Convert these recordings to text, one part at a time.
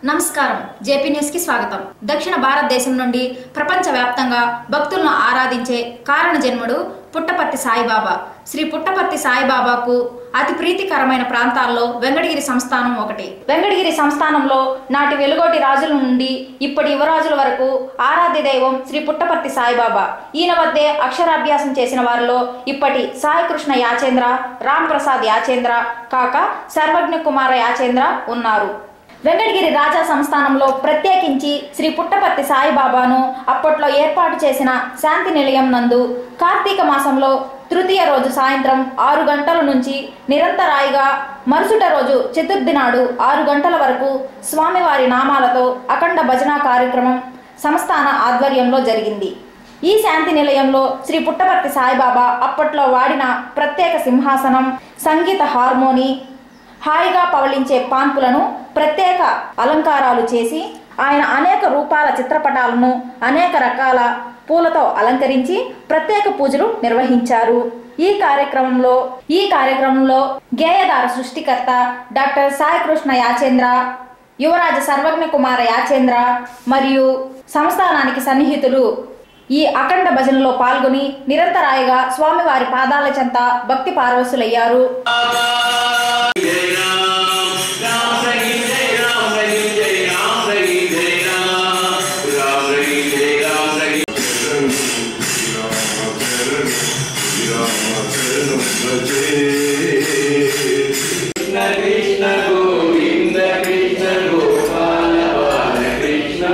నమస్కారం JP news కి స్వాగతం దక్షిణ భారతదేశం నుండి ప్రపంచ వ్యాప్తంగా భక్తులను ఆరాధించే కారణ జన్ముడు పుట్టపర్తి సాయిబాబా శ్రీ పుట్టపర్తి సాయిబాబాకు అతి ప్రీతికరమైన ప్రాంతాల్లో వెంకటగిరి సంస్థానం ఒకటి వెంకటగిరి సంస్థానంలో నాటి వెలుగోటి రాజుల నుండి ఇప్పటి యువరాజుల వరకు ఆరాధ్య దైవం శ్రీ పుట్టపర్తి సాయిబాబా ఈయన వద్దే అక్షరాభ్యాసం చేసిన వారిలో ఇప్పటి సాయికృష్ణ యాచేంద్ర రామ్ ప్రసాద్ యాచేంద్ర కాక సర్వజ్ఞ కుమార యాచేంద్ర ఉన్నారు వెంకటగిరి రాజా సంస్థానంలో ప్రత్యేకించి శ్రీ పుట్టపర్తి సాయిబాబాను అప్పట్లో ఏర్పాటు చేసిన శాంతి నిలయం నందు కార్తీక మాసంలో తృతీయ రోజు సాయంత్రం ఆరు గంటల నుంచి నిరంతరాయిగా మరుసట రోజు చతుర్థి నాడు ఆరు గంటల వరకు స్వామివారి నామాలతో అఖండ భజన కార్యక్రమం సంస్థాన ఆధ్వర్యంలో జరిగింది ఈ శాంతి నిలయంలో శ్రీ పుట్టపర్తి సాయిబాబా అప్పట్లో వాడిన ప్రత్యేక సింహాసనం సంగీత హార్మోని హాయిగా పవళించే పాన్పులను ప్రత్యేక అలంకారాలు చేసి ఆయన అనేక రూపాల చిత్రపటాలను అనేక రకాల పూలతో అలంకరించి ప్రత్యేక పూజలు నిర్వహించారు ఈ కార్యక్రమంలో ఈ కార్యక్రమంలో గేయదార సృష్టికర్త డాక్టర్ సాయికృష్ణ యాచేంద్ర యువరాజ సర్వజ్ఞ కుమార యాచేంద్ర మరియు సంస్థానానికి సన్నిహితులు ఈ అఖండ భజనలో పాల్గొని నిరంతరాయిగా స్వామివారి పాదాల చెంత భక్తి పారవశులయ్యారు जय राम राम रहीम जय राम रहीम जय राम रहीम जय राम राम रहीम जय राम रहीम कृष्ण कृष्ण गोविंद कृष्ण गोपाल बाल कृष्ण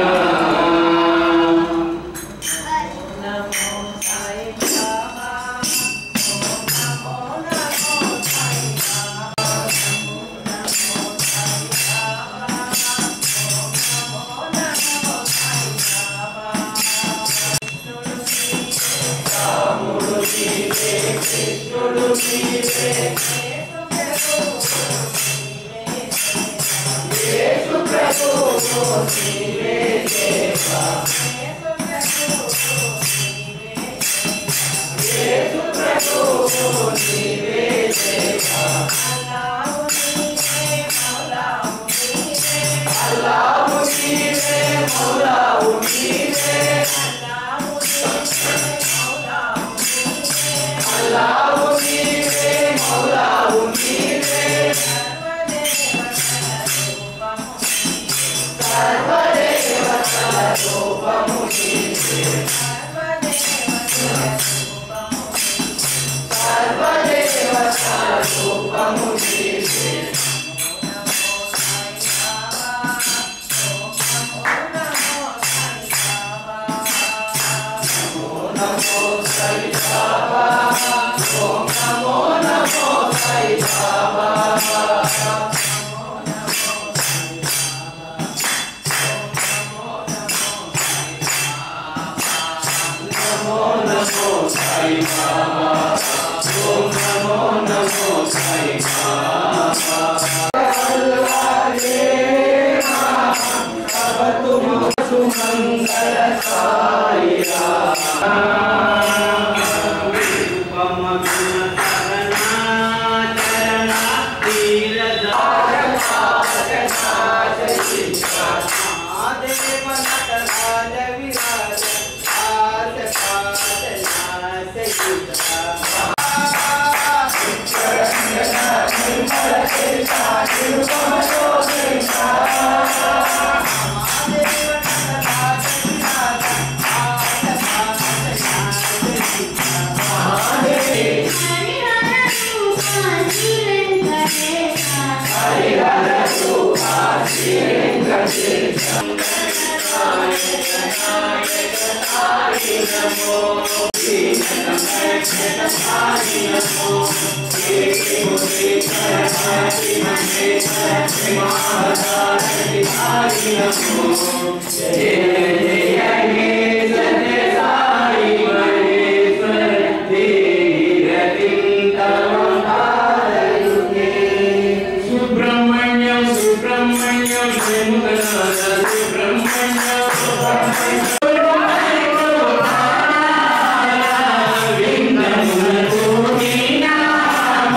సుబ్రహ్మణ్యం సుబ్రహ్మణ్యం శ్రీముఖనాథ సుబ్రహ్మణ్యం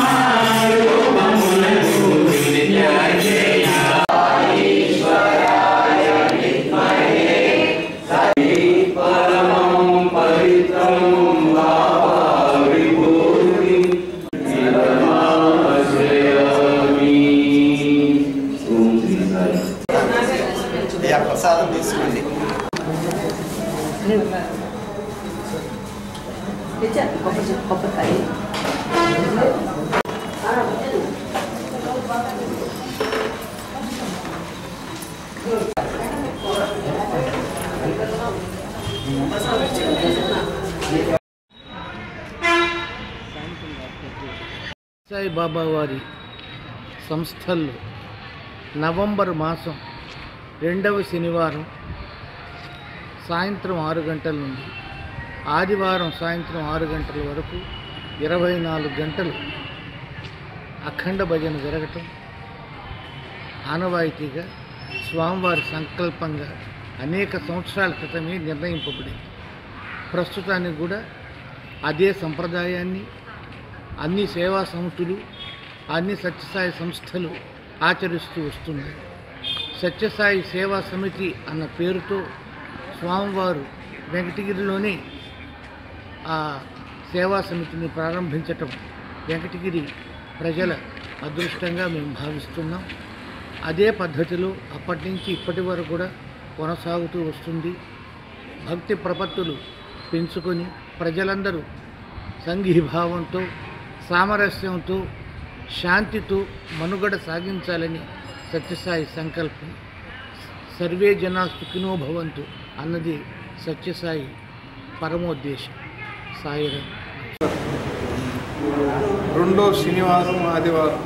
ఈశ్వర అయ్యా ప్రసాదం తీసుకోండి సాయిబాబా వారి సంస్థల్లో నవంబర్ మాసం రెండవ శనివారం సాయంత్రం ఆరు గంటల నుండి ఆదివారం సాయంత్రం ఆరు గంటల వరకు ఇరవై నాలుగు గంటలు అఖండ భజన జరగటం ఆనవాయితీగా స్వామివారి సంకల్పంగా అనేక సంవత్సరాల క్రితమే నిర్ణయింపబడింది ప్రస్తుతానికి కూడా అదే సంప్రదాయాన్ని అన్ని సేవా సంస్థలు అన్ని సత్యసాయి సంస్థలు ఆచరిస్తూ వస్తున్నాయి సత్యసాయి సేవా సమితి అన్న పేరుతో స్వామివారు వెంకటగిరిలోనే ఆ సేవా సమితిని ప్రారంభించటం వెంకటగిరి ప్రజల అదృష్టంగా మేము భావిస్తున్నాం అదే పద్ధతిలో అప్పటి నుంచి ఇప్పటి వరకు కూడా కొనసాగుతూ వస్తుంది భక్తి ప్రపత్తులు పెంచుకొని ప్రజలందరూ సంఘీభావంతో సామరస్యంతో శాంతితో మనుగడ సాగించాలని సత్యసాయి సంకల్పం సర్వే జనా సుఖినో భవంతు అన్నది సత్యసాయి పరమోద్దేశం సాయిరాం రెండో శనివారం ఆదివారం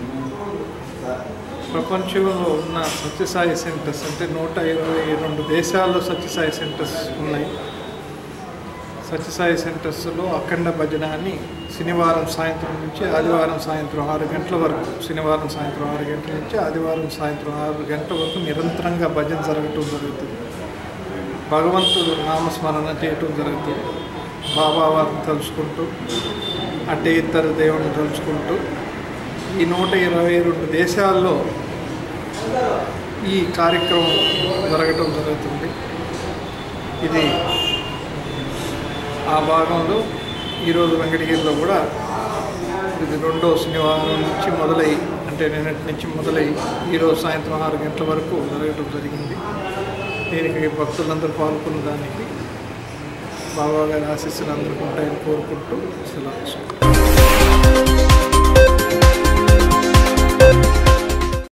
ప్రపంచంలో ఉన్న సత్యసాయి సెంటర్స్ అంటే నూట ఇరవై రెండు దేశాల్లో సత్యసాయి సెంటర్స్ ఉన్నాయి సత్యసాయి సెంటర్స్లో అఖండ భజన అని శనివారం సాయంత్రం నుంచి ఆదివారం సాయంత్రం ఆరు గంటల వరకు శనివారం సాయంత్రం ఆరు గంటల నుంచి ఆదివారం సాయంత్రం ఆరు గంటల వరకు నిరంతరంగా భజన జరగటం జరుగుతుంది భగవంతుడు నామస్మరణ చేయటం జరుగుతుంది బాబా వారిని తలుచుకుంటూ అంటే ఇద్దరు దేవుని తలుచుకుంటూ ఈ నూట ఇరవై రెండు దేశాల్లో ఈ కార్యక్రమం జరగటం జరుగుతుంది ఇది ఆ భాగంలో ఈరోజు వెంకటగిరిలో కూడా ఇది రెండో శనివారం నుంచి మొదలై అంటే నిన్నటి నుంచి మొదలై ఈరోజు సాయంత్రం ఆరు గంటల వరకు జరగడం జరిగింది దీనికి భక్తులందరూ పాల్గొన్న దానికి బాబా గారి ఆశీస్సులు అందరికీ ఉంటాయని కోరుకుంటూ సెలవు తీసుకుంటాం.